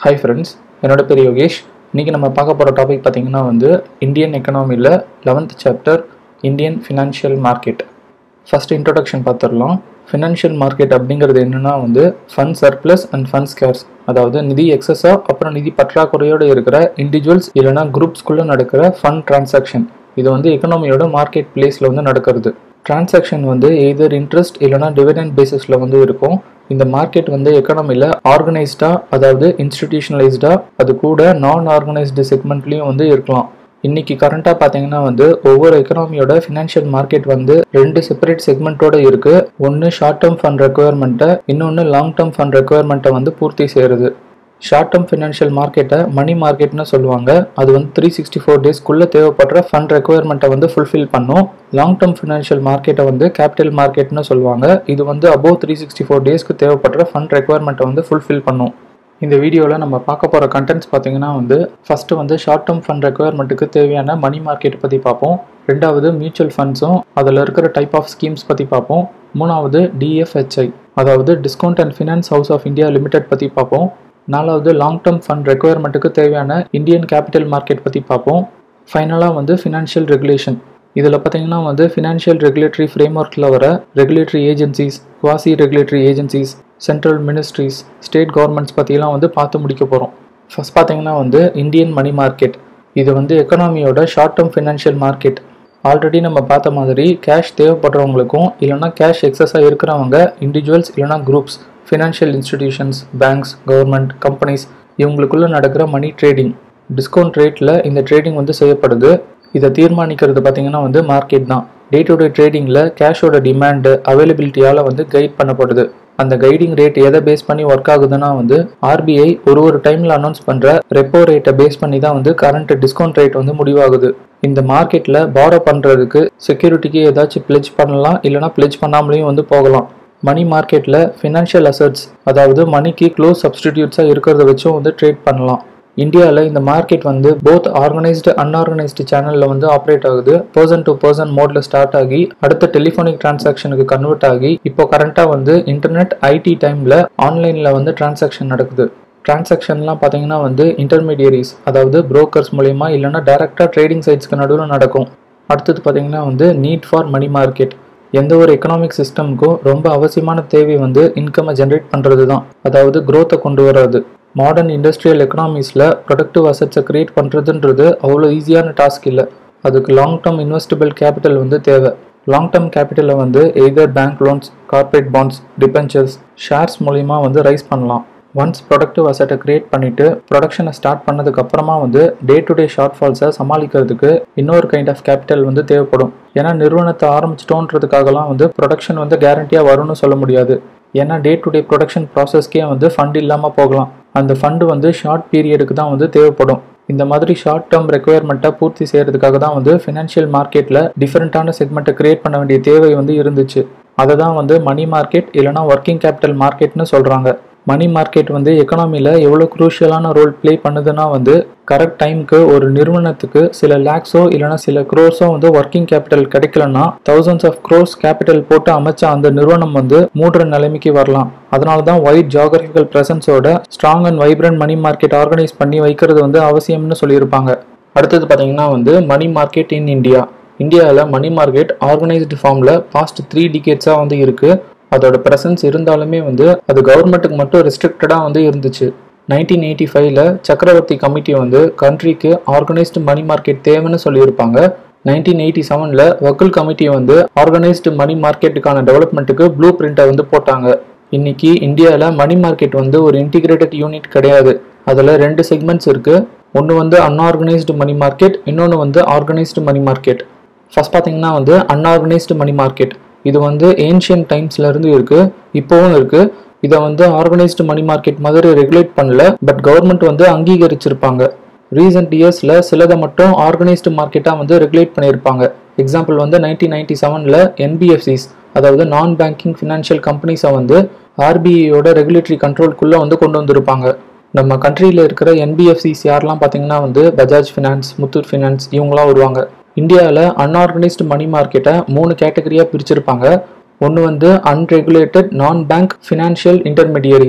hi friends என்னோட பேர் யோகேஷ் இன்றைக்கி நம்ம பார்க்க போகிற டாபிக் பார்த்தீங்கன்னா வந்து இந்தியன் எக்கனாமியில் eleventh chapter Indian financial market first introduction பார்த்துடலாம் ஃபினான்ஷியல் மார்க்கெட் அப்படிங்கிறது என்னென்னா வந்து fund surplus and fund scarce அதாவது நிதி எக்ஸஸாக அப்புறம் நிதி பற்றாக்குறையோடு இருக்கிற இண்டிவிஜுவல்ஸ் இல்லைனா குரூப்ஸ்குள்ளே நடக்கிற ஃபண்ட் டிரான்சாக்ஷன் இது வந்து எக்கனாமியோட மார்க்கெட் பிளேஸில் வந்து நடக்கிறது டிரான்சாக்ஷன் வந்து எய்தர் இன்ட்ரெஸ்ட் இல்லைனா டிவிடெண்ட் பேசிஸில் வந்து இருக்கும் இந்த மார்க்கெட் வந்து எக்கனாமியில் ஆர்கனைஸ்டாக அதாவது இன்ஸ்டிடியூஷனலைஸ்டாக அது கூட நான் ஆர்கனைஸ்டு செக்மெண்ட்லேயும் வந்து இருக்கலாம் இன்னைக்கு கரண்ட்டாக பார்த்தீங்கன்னா வந்து ஒவ்வொரு எக்கனாமியோட ஃபினான்ஷியல் மார்க்கெட் வந்து ரெண்டு செப்பரேட் செக்மெண்ட்டோட இருக்கு ஒன்று ஷார்ட் டேர்ம் ஃபண்ட் ரெக்குயர்மெண்ட்டை இன்னொன்று லாங் டேர்ம் ஃபண்ட் ரெக்குயர்மெண்ட்டை வந்து பூர்த்தி செய்கிறது ஷார்ட் டேர்ம் ஃபினான்ஷியல் மார்க்கெட்டை மணி மார்க்கெட்னு சொல்லுவாங்க அது வந்து த்ரீ சிக்ஸ்டி ஃபோர் டேஸ்க்குள்ளே தேவைப்படுற ஃபண்ட் ரெக்குயர்மெண்ட்டை வந்து ஃபுல்ஃபில் பண்ணும் லாங் டேர்ம் ஃபினான்ஷியல் மார்க்கெட்டை வந்து கேபிட்டல் மார்க்கெட்னு சொல்லுவாங்க இது வந்து அபோவ் த்ரீ சிக்ஸ்டி ஃபோர் டேஸ்க்கு தேவைப்படுற ஃபண்ட் ரெக்குயர்மெண்ட்டை வந்து ஃபுல்ஃபில் பண்ணும் இந்த வீடியோவில் நம்ம பார்க்க போகிற கண்டென்ட்ஸ் பார்த்தீங்கன்னா வந்து ஃபஸ்ட்டு வந்து ஷார்ட் டேர்ம் ஃபண்ட் ரெக்குயர்மெண்ட்டுக்கு தேவையான மணி மார்க்கெட் பற்றி பார்ப்போம் ரெண்டாவது மியூச்சுவல் ஃபண்ட்ஸும் அதில் இருக்கிற டைப் ஆஃப் ஸ்கீம்ஸ் பற்றி பார்ப்போம் மூணாவது டிஎஃப்ஹெச்ஐ அதாவது discount and finance house of India limited பற்றி பார்ப்போம் நாலாவது லாங் டேர்ம் ஃபண்ட் ரெக்குயர்மெண்ட்டுக்கு தேவையான இந்தியன் கேபிட்டல் மார்க்கெட் பற்றி பார்ப்போம் ஃபைனலாக வந்து ஃபினான்ஷியல் ரெகுலேஷன் இதில் பார்த்தீங்கன்னா வந்து ஃபினான்ஷியல் ரெகுலேட்டரி ஃப்ரேம் ஒர்க்கில் வர regulatory agencies quasi regulatory agencies central ministries state governments பற்றிலாம் வந்து பார்த்து முடிக்க போகிறோம் ஃபஸ்ட் பார்த்தீங்கன்னா வந்து இந்தியன் மணி மார்க்கெட் இது வந்து எக்கனாமியோட short term financial market already நம்ம பார்த்த மாதிரி கேஷ் தேவைப்படுறவங்களுக்கும் இல்லைனா கேஷ் எக்ஸஸாக இருக்கிறவங்க இண்டிவிஜுவல்ஸ் இல்லைனா groups financial institutions banks government companies இவங்களுக்குள்ளே நடக்கிற மணி ட்ரேடிங் டிஸ்கவுண்ட் ரேட்டில் இந்த ட்ரேடிங் வந்து செய்யப்படுது இதை தீர்மானிக்கிறது பார்த்தீங்கன்னா வந்து மார்க்கெட் தான் டே டு டே ட்ரேடிங்கில் கேஷோட டிமாண்டு அவைலபிலிட்டியால் வந்து கைட் பண்ணப்படுது அந்த கைடிங் ரேட் எதை பேஸ் பண்ணி ஒர்க் ஆகுதுன்னா வந்து ஆர்பிஐ ஒரு ஒரு டைமில் அனௌன்ஸ் பண்ணுற ரெப்போ ரேட்டை பேஸ் பண்ணி தான் வந்து கரண்ட் டிஸ்கவுண்ட் ரேட் வந்து முடிவாகுது இந்த மார்க்கெட்டில் பாரோ பண்ணுறதுக்கு செக்யூரிட்டிக்கு ஏதாச்சும் பிளெஜ் பண்ணலாம் இல்லைனா பிளெஜ் பண்ணாமலேயும் வந்து போகலாம் மணி மார்க்கெட்டில் ஃபினான்ஷியல் அசட்ஸ் அதாவது மணிக்கு க்ளோஸ் சப்ஸ்டிடியூட்ஸாக இருக்கிறத வச்சும் வந்து ட்ரேட் பண்ணலாம் இந்தியாவில் இந்த மார்க்கெட் வந்து போத் ஆர்கனைஸ்டு அன்ஆர்கனைஸ்டு சேனலில் வந்து ஆப்ரேட் ஆகுது பர்சன் டு பர்சன் மோடில் ஸ்டார்ட் ஆகி அடுத்த டெலிஃபோனிக் டிரான்சாக்ஷனுக்கு கன்வெர்ட் ஆகி இப்போ கரண்ட்டாக வந்து இன்டர்நெட் ஐடி டைமில் ஆன்லைனில் வந்து டிரான்சாக்ஷன் நடக்குது டிரான்சாக்ஷன்லாம் பார்த்தீங்கன்னா வந்து இன்டர்மீடியரிஸ் அதாவது புரோக்கர்ஸ் மூலயமா இல்லைனா டேரெக்டாக ட்ரேடிங் சைட்ஸ்க்கு நடுவில் நடக்கும் அடுத்தது பார்த்தீங்கன்னா வந்து நீட் ஃபார் மணி மார்க்கெட் எந்த ஒரு எக்கனாமிக் சிஸ்டமுக்கும் ரொம்ப அவசியமான தேவை வந்து இன்கம்மை ஜென்ரேட் பண்ணுறது தான் அதாவது க்ரோத்தை கொண்டு வராது மாடர்ன் இண்டஸ்ட்ரியல் எக்கனாமிஸில் ப்ரொடக்டிவ் அசட்ஸை க்ரியேட் பண்ணுறதுன்றது அவ்வளோ ஈஸியான டாஸ்க் இல்லை அதுக்கு லாங் டேர்ம் இன்வெஸ்டபிள் கேபிட்டல் வந்து தேவை லாங் டேர்ம் கேபிட்டலை வந்து either bank loans corporate bonds debentures shares மூலிமா வந்து ரைஸ் பண்ணலாம் ஒன்ஸ் ப்ரொடக்டிவ் அசட்டை க்ரியேட் பண்ணிவிட்டு ப்ரொடக்ஷனை ஸ்டார்ட் பண்ணதுக்கு அப்புறமா வந்து டே டு டே ஷார்ட் ஃபால்ஸை சமாளிக்கிறதுக்கு இன்னொரு கைண்ட் ஆஃப் கேபிட்டல் வந்து தேவைப்படும் ஏன்னா நிறுவனத்தை ஆரம்பிச்சிட்டோன்றதுக்காகலாம் வந்து ப்ரொடக்ஷன் வந்து கேரண்டியாக வரும்னு சொல்ல முடியாது ஏன்னா டே டு டே ப்ரொடக்ஷன் ப்ராசஸ்க்கே வந்து ஃபண்ட் இல்லாமல் போகலாம் அந்த ஃபண்டு வந்து ஷார்ட் பீரியடுக்கு தான் வந்து தேவைப்படும் இந்த மாதிரி ஷார்ட் டேர்ம் ரெக்குயர்மெண்ட்டை பூர்த்தி செய்கிறதுக்காக தான் வந்து ஃபினான்ஷியல் மார்க்கெட்டில் டிஃப்ரெண்ட்டான செக்மெண்ட்டை க்ரியேட் பண்ண வேண்டிய தேவை வந்து இருந்துச்சு அதை தான் வந்து மணி மார்க்கெட் இல்லைனா ஒர்க்கிங் கேபிட்டல் மார்க்கெட்னு சொல்கிறாங்க மணி மார்க்கெட் வந்து எக்கனாமியில் எவ்வளோ குரூஷியலான ரோல் ப்ளே பண்ணுதுன்னா வந்து கரெக்ட் டைமுக்கு ஒரு நிறுவனத்துக்கு சில லேக்ஸோ இல்லைனா சில க்ரோஸோ வந்து ஒர்க்கிங் கேபிட்டல் கிடைக்கலன்னா தௌசண்ட்ஸ் ஆஃப் க்ரோஸ் கேபிட்டல் போட்டு அமைச்ச அந்த நிறுவனம் வந்து மூடுற நிலைமைக்கு வரலாம் அதனால தான் ஒயிட் ஜாகிரபிக்கல் ப்ரெசன்ஸோட strong and vibrant money market organise பண்ணி வைக்கிறது வந்து அவசியம்னு சொல்லியிருப்பாங்க அடுத்தது பார்த்தீங்கன்னா வந்து மணி மார்க்கெட் இன் இந்தியா இந்தியாவில் மணி மார்க்கெட் ஆர்கனைஸ்டு ஃபார்மில் பாஸ்ட் த்ரீ டிகேட்ஸாக வந்து இருக்குது அதோட ப்ரெசன்ஸ் இருந்தாலுமே வந்து அது கவர்மெண்ட்டுக்கு மட்டும் ரெஸ்ட்ரிக்டடாக வந்து இருந்துச்சு நைன்டீன் எயிட்டி ஃபைவ்ல சக்கரவர்த்தி கமிட்டி வந்து கண்ட்ரிக்கு ஆர்கனைஸ்டு மணி மார்க்கெட் தேவைன்னு சொல்லியிருப்பாங்க நைன்டீன் எயிட்டி செவனில் வக்குல் கமிட்டி வந்து ஆர்கனைஸ்டு மணி மார்க்கெட்டுக்கான டெவலப்மெண்ட்டுக்கு ப்ளூ பிரிண்ட்டை வந்து போட்டாங்க இன்னைக்கு இந்தியாவில் மணி மார்க்கெட் வந்து ஒரு இன்டிகிரேட்டட் யூனிட் கிடையாது அதில் ரெண்டு செக்மெண்ட்ஸ் இருக்குது ஒன்று வந்து அன்ஆர்கனைஸ்டு மணி மார்க்கெட் இன்னொன்று வந்து ஆர்கனைஸ்டு மணி மார்க்கெட் ஃபர்ஸ்ட் பார்த்தீங்கன்னா வந்து அன்ஆர்கனைஸ்டு மணி மார்க்கெட் இது வந்து ஏன்ஷியன் டைம்ஸ்லேருந்து இருக்குது இப்போவும் இருக்குது இதை வந்து ஆர்கனைஸ்டு மணி மார்க்கெட் மாதிரி ரெகுலேட் பண்ணல பட் கவர்மெண்ட் வந்து அங்கீகரிச்சிருப்பாங்க ரீசெண்ட் இயர்ஸில் சிலதை மட்டும் ஆர்கனைஸ்டு மார்க்கெட்டாக வந்து ரெகுலேட் பண்ணியிருப்பாங்க எக்ஸாம்பிள் வந்து நைன்டீன் நைன்டி செவனில் என்பிஎஃப்சிஸ் அதாவது நான் பேங்கிங் ஃபினான்ஷியல் கம்பெனிஸை வந்து ஆர்பிஐயோட ரெகுலேட்டரி கண்ட்ரோல்குள்ளே வந்து கொண்டு வந்திருப்பாங்க நம்ம கண்ட்ரியில் இருக்கிற என்பிஎஃப்சிஸ் யாரெல்லாம் பார்த்தீங்கன்னா வந்து பஜாஜ் ஃபினான்ஸ் முத்தூட் ஃபினான்ஸ் இவங்களாம் வருவாங்க இந்தியாவில் அன்ஆர்கனைஸ்டு மணி மார்க்கெட்டை மூணு கேட்டகரியாக பிரிச்சிருப்பாங்க ஒன்று வந்து அன்ரெகுலேட்டட் நான் பேங்க் ஃபினான்ஷியல் இன்டர்மீடியரிஸ்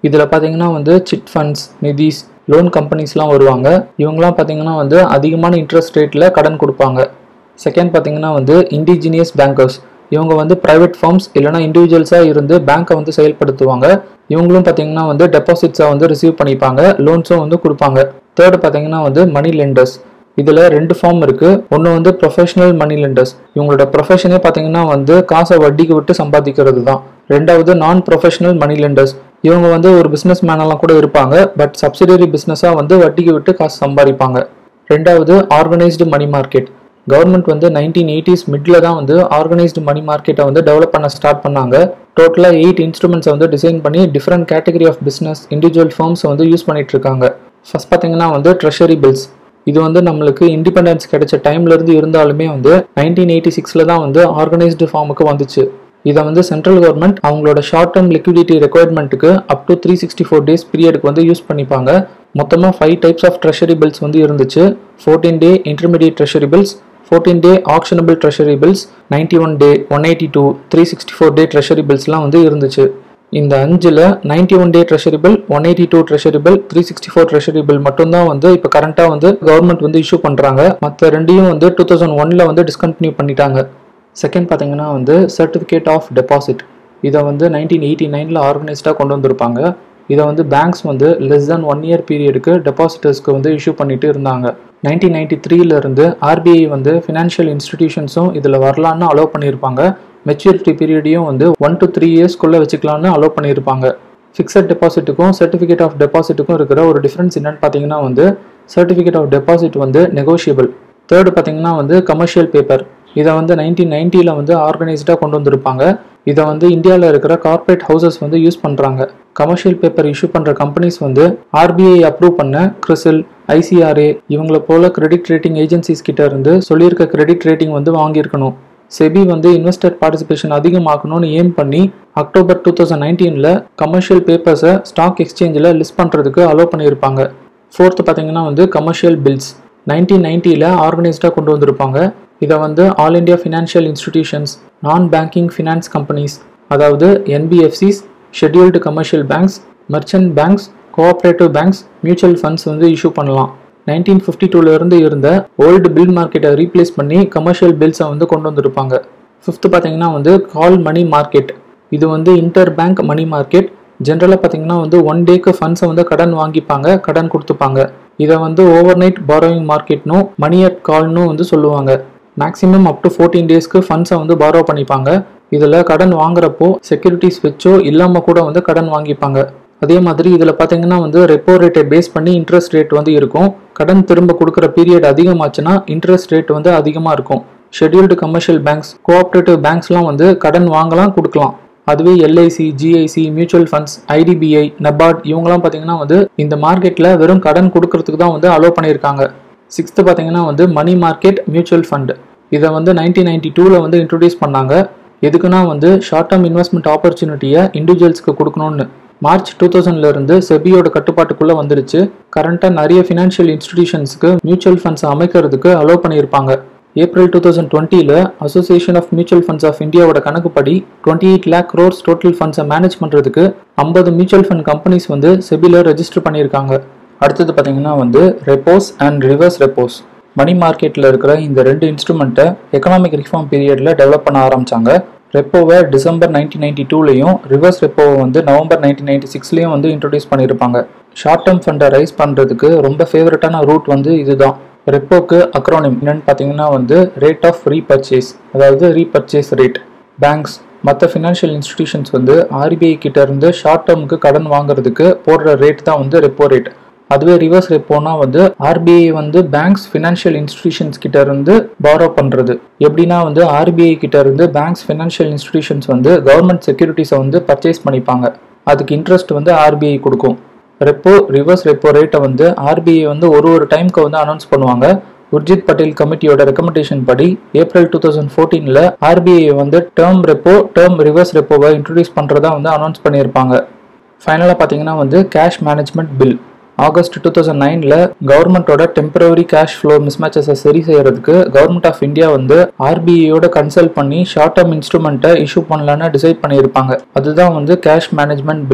இதில் பார்த்தீங்கன்னா வந்து சிட் ஃபண்ட்ஸ் நிதிஸ் லோன் கம்பெனிஸ்லாம் வருவாங்க இவங்கலாம் பார்த்தீங்கன்னா வந்து அதிகமான இன்ட்ரெஸ்ட் ரேட்டில் கடன் கொடுப்பாங்க செகண்ட் பார்த்தீங்கன்னா வந்து இண்டிஜினியஸ் பேங்கர்ஸ் இவங்க வந்து ப்ரைவேட் ஃபார்ம்ஸ் இல்லைனா இண்டிவிஜுவல்ஸாக இருந்து பேங்க்கை வந்து செயல்படுத்துவாங்க இவங்களும் பார்த்தீங்கன்னா வந்து டெபாசிட்ஸை வந்து ரிசீவ் பண்ணிப்பாங்க லோன்ஸும் வந்து கொடுப்பாங்க தேர்டு பார்த்தீங்கன்னா வந்து மணி லெண்டர்ஸ் இதில் ரெண்டு ஃபார்ம் இருக்குது ஒன்று வந்து ப்ரொஃபஷனல் மணி லெண்டர்ஸ் இவங்களோட ப்ரொஃபஷனே பார்த்தீங்கன்னா வந்து காசை வட்டிக்கு விட்டு சம்பாதிக்கிறது தான் ரெண்டாவது நான் ப்ரொஃபஷனல் மணி லெண்டர்ஸ் இவங்க வந்து ஒரு பிஸ்னஸ் மேனெல்லாம் கூட இருப்பாங்க பட் சப்சிடரி பிஸ்னஸாக வந்து வட்டிக்கு விட்டு காசு சம்பாதிப்பாங்க ரெண்டாவது ஆர்கனைஸ்டு மணி மார்க்கெட் கவர்மெண்ட் வந்து நைன்டீன் எயிட்டிஸ் மிட்ல தான் வந்து ஆர்கனைஸ்டு மணி மார்க்கெட்டை வந்து டெவலப் பண்ண ஸ்டார்ட் பண்ணாங்க டோட்டலாக எயிட் இன்ஸ்ட்ருமெண்ட்ஸை வந்து டிசைன் பண்ணி different category of business individual firms வந்து யூஸ் பண்ணிட்டு இருக்காங்க ஃபர்ஸ்ட் பார்த்தீங்கன்னா வந்து ட்ரெஷரி பில்ஸ் இது வந்து நம்மளுக்கு இண்டிபெண்டன்ஸ் கிடைச்ச டைம்ல இருந்து இருந்தாலுமே வந்து நைன்டீன் எயிட்டி சிக்ஸில் தான் வந்து ஆர்கனைஸ்டு ஃபார்முக்கு வந்துச்சு இதை வந்து சென்ட்ரல் கவர்மெண்ட் அவங்களோட ஷார்ட் டேர்ம் லிக்விடிட்டி ரெக்குவயர்மெண்ட்டுக்கு up to three sixty four days பீரியடுக்கு வந்து யூஸ் பண்ணிப்பாங்க மொத்தமாக five types of treasury bills வந்து இருந்துச்சு fourteen day intermediate treasury bills fourteen day auctionable treasury bills ninety one day one eighty two three sixty four day treasury பில்ஸ்லாம் வந்து இருந்துச்சு இந்த அஞ்சில் ninety one day treasury bill one eighty two treasury bill three sixty four treasury bill மட்டும்தான் வந்து இப்போ கரண்ட்டாக வந்து கவர்மெண்ட் வந்து இஷ்யூ பண்ணுறாங்க மற்ற ரெண்டையும் வந்து டூ தௌசண்ட் ஒனில் வந்து டிஸ்கண்டினியூ பண்ணிட்டாங்க செகண்ட் பார்த்தீங்கன்னா வந்து சர்டிஃபிகேட் ஆஃப் டெபாசிட் இதை வந்து நைன்டீன் எயிட்டி நைனில் ஆர்கனைஸ்டாக கொண்டு வந்திருப்பாங்க இதை வந்து பேங்க்ஸ் வந்து லெஸ் தென் ஒன் இயர் பீரியடுக்கு டெபாசிட்டர்ஸ்க்கு வந்து இஷ்யூ பண்ணிட்டு இருந்தாங்க நைன்டீன் நைன்டி த்ரீலேருந்து ஆர்பிஐ வந்து ஃபினான்ஷியல் இன்ஸ்டிடியூஷன்ஸும் இதில் வரலான்னு அலோவ் பண்ணியிருப்பாங்க மெச்சூரிட்டி பீரியடையும் வந்து ஒன் டு த்ரீ இயர்ஸ்க்குள்ளே வச்சுக்கலான்னு அலோவ் பண்ணியிருப்பாங்க ஃபிக்ஸட் டெபாசிட்டுக்கும் சர்டிஃபிகேட் ஆஃப் டெபாசிட்டுக்கும் இருக்கிற ஒரு டிஃப்ரென்ஸ் என்னன்னு பார்த்தீங்கன்னா வந்து சர்டிஃபிகேட் ஆஃப் டெபாசிட் வந்து நெகோஷியபிள் தேர்டு பார்த்தீங்கன்னா வந்து கமர்ஷியல் பேப்பர் இதை வந்து நைன்டீன் நைன்ட்டியில் வந்து ஆர்கனைஸ்டாக கொண்டு வந்திருப்பாங்க இதை வந்து இந்தியாவில் இருக்கிற கார்ப்பரேட் ஹவுசஸ் வந்து யூஸ் பண்ணுறாங்க கமர்ஷியல் பேப்பர் இஷ்யூ பண்ணுற கம்பெனிஸ் வந்து ஆர்பிஐ அப்ரூவ் பண்ண கிறிசில் ஐசிஆர்ஏ இவங்கள போல கிரெடிட் ரேட்டிங் ஏஜென்சிஸ் கிட்ட இருந்து சொல்லியிருக்க கிரெடிட் ரேட்டிங் வந்து வாங்கியிருக்கணும் செபி வந்து இன்வெஸ்டர் பார்ட்டிசிபேஷன் அதிகமாக்கணும்னு ஏம் பண்ணி அக்டோபர் டூ தௌசண்ட் நைன்டீனில் கமர்ஷியல் பேப்பர்ஸை ஸ்டாக் எக்ஸ்சேஞ்சில் லிஸ்ட் பண்ணுறதுக்கு அலோவ் பண்ணியிருப்பாங்க ஃபோர்த்து பார்த்தீங்கன்னா வந்து கமர்ஷியல் பில்ஸ் நைன்டீன் நைன்ட்டியில் ஆர்கனைஸ்டாக கொண்டு வந்திருப்பாங்க இதை வந்து all India financial institutions non banking finance companies அதாவது NBFCs scheduled commercial banks merchant banks cooperative banks mutual funds வந்து இஷ்யூ பண்ணலாம் நைன்டீன் ஃபிஃப்டி டூலேருந்து இருந்த ஓல்டு பில் மார்க்கெட்டை ரீப்ளேஸ் பண்ணி கமர்ஷியல் பில்ஸை வந்து கொண்டு வந்திருப்பாங்க ஃபிஃப்த்து பார்த்தீங்கன்னா வந்து கால் மணி மார்க்கெட் இது வந்து இன்டர் பேங்க் மணி மார்க்கெட் ஜென்ரலாக பார்த்தீங்கன்னா வந்து ஒன் டேக்கு ஃபண்ட்ஸை வந்து கடன் வாங்கிப்பாங்க கடன் கொடுத்துப்பாங்க இதை வந்து ஓவர் நைட் பாரோயிங் மார்க்கெட்னும் மணி அட் கால்னும் வந்து சொல்லுவாங்க மேக்ஸிமம் அப் டு ஃபோர்டீன் டேஸ்க்கு ஃபண்ட்ஸை வந்து பாரோ பண்ணிப்பாங்க இதில் கடன் வாங்குறப்போ செக்யூரிட்டிஸ் வச்சோ இல்லாமல் கூட வந்து கடன் வாங்கிப்பாங்க அதே மாதிரி இதில் பார்த்தீங்கன்னா வந்து ரெப்போ ரேட்டை பேஸ் பண்ணி இன்ட்ரெஸ்ட் ரேட் வந்து இருக்கும் கடன் திரும்ப கொடுக்குற பீரியட் அதிகமாச்சுன்னா இன்ட்ரெஸ்ட் ரேட் வந்து அதிகமாக இருக்கும் ஷெட்யூல்டு கமர்ஷியல் பேங்க்ஸ் கோஆப்ரேட்டிவ் பேங்க்ஸ்லாம் வந்து கடன் வாங்கலாம் கொடுக்கலாம் அதுவே LIC GIC mutual funds IDBI NABARD இவங்கலாம் பார்த்தீங்கன்னா வந்து இந்த மார்க்கெட்டில் வெறும் கடன் கொடுக்கறதுக்கு தான் வந்து அலோவ் பண்ணியிருக்காங்க சிக்ஸ்த்து பார்த்தீங்கன்னா வந்து மணி மார்க்கெட் மியூச்சுவல் ஃபண்ட் இதை வந்து நைன்டீன் நைன்டி டூவில் வந்து இன்ட்ரடியூஸ் பண்ணாங்க எதுக்குன்னா வந்து ஷார்ட் டேர்ம் இன்வெஸ்ட்மெண்ட் ஆப்பர்ச்சுனிட்டியை இண்டிவிஜுவல்ஸ்க்கு கொடுக்கணும்னு மார்ச் டூ தௌசண்ட்ல இருந்து செபியோட கட்டுப்பாட்டுக்குள்ள வந்துருச்சு கரண்டாக நிறைய ஃபினான்ஷியல் இன்ஸ்டிடியூஷன்ஸ்க்கு மியூச்சுவல் ஃபண்ட்ஸ் அமைக்கிறதுக்கு அலோவ் பண்ணியிருப்பாங்க ஏப்ரல் டூ தௌசண்ட் டுவெண்ட்டியில் association of mutual funds of இந்தியாவோட கணக்குப்படி twenty eight lakh crores total ஃபண்ட்ஸை மேனேஜ் பண்ணுறதுக்கு ஐம்பது மியூச்சுவல் ஃபண்ட் கம்பெனிஸ் வந்து செபியில் ரெஜிஸ்டர் பண்ணியிருக்காங்க அடுத்தது பார்த்தீங்கன்னா வந்து repos and reverse repos money மார்க்கெட்டில் இருக்கிற இந்த ரெண்டு இன்ஸ்ட்ருமெண்ட்டை எக்கனாமிக் ரிஃபார்ம் பீரியடில் டெவலப் பண்ண ஆரம்பிச்சாங்க ரெப்போவை டிசம்பர் நைன்டீன் நைன்டி டூலையும் ரிவர்ஸ் ரெப்போவை வந்து நவம்பர் நைன்டீன் நைன்டி சிக்ஸ்லையும் வந்து இன்ட்ரடியூஸ் பண்ணியிருப்பாங்க ஷார்ட் டேர்ம் ஃபண்டை ரைஸ் பண்ணுறதுக்கு ரொம்ப ஃபேவரட்டான ரூட் வந்து இதுதான் ரெப்போக்கு அக்ரோனிம் என்னன்னு பார்த்தீங்கன்னா வந்து ரேட் ஆஃப் ரீபர்ச்சேஸ் அதாவது ரீபர்ச்சேஸ் ரேட் பேங்க்ஸ் மற்ற ஃபினான்ஷியல் இன்ஸ்டிடியூஷன்ஸ் வந்து ஆர்பிஐ கிட்ட இருந்து ஷார்ட் டேர்முக்கு கடன் வாங்குறதுக்கு போடுற ரேட் தான் வந்து ரெப்போ ரேட் அதுவே ரிவர்ஸ் ரெப்போனா வந்து ஆர்பிஐ வந்து பேங்க்ஸ் ஃபினான்ஷியல் இன்ஸ்டிடியூஷன்ஸ் கிட்ட இருந்து பாரோ பண்றது எப்படின்னா வந்து ஆர்பிஐ கிட்ட இருந்து பேங்க்ஸ் ஃபினான்ஷியல் இன்ஸ்டிடியூஷன்ஸ் வந்து கவர்மெண்ட் செக்யூரிட்டிஸை வந்து பர்ச்சேஸ் பண்ணிப்பாங்க அதுக்கு இன்ட்ரெஸ்ட் வந்து ஆர்பிஐ கொடுக்கும் ரெப்போ ரிவர்ஸ் ரெப்போ ரேட்டை வந்து ஆர்பிஐ வந்து ஒரு ஒரு டைம்க்கு வந்து அனௌன்ஸ் பண்ணுவாங்க உர்ஜித் பட்டேல் கமிட்டியோட ரெக்கமெண்டேஷன் படி ஏப்ரல் டூ தௌசண்ட் ஃபோர்டீனில் ஆர்பிஐ வந்து டேர்ம் ரெப்போ டேர்ம் ரிவர்ஸ் ரெப்போவை இன்ட்ரடியூஸ் பண்ணுறதா வந்து அனௌன்ஸ் பண்ணியிருப்பாங்க ஃபைனலாக பார்த்தீங்கன்னா வந்து cash management bill August two thousand நைனில் கவர்மெண்ட்டோட டெம்பரவரி கேஷ் ஃப்ளோ மிஸ்மேச்சஸை சரி செய்யறதுக்கு கவர்மெண்ட் ஆஃப் இந்தியா வந்து ஆர்பிஐயோட கன்சல்ட் பண்ணி ஷார்ட் டேர்ம் இன்ஸ்ட்ருமெண்ட்டை இஷ்யூ பண்ணலான்னு டிசைட் பண்ணியிருப்பாங்க அதுதான் வந்து கேஷ் மேனேஜ்மெண்ட் பில்ஸ்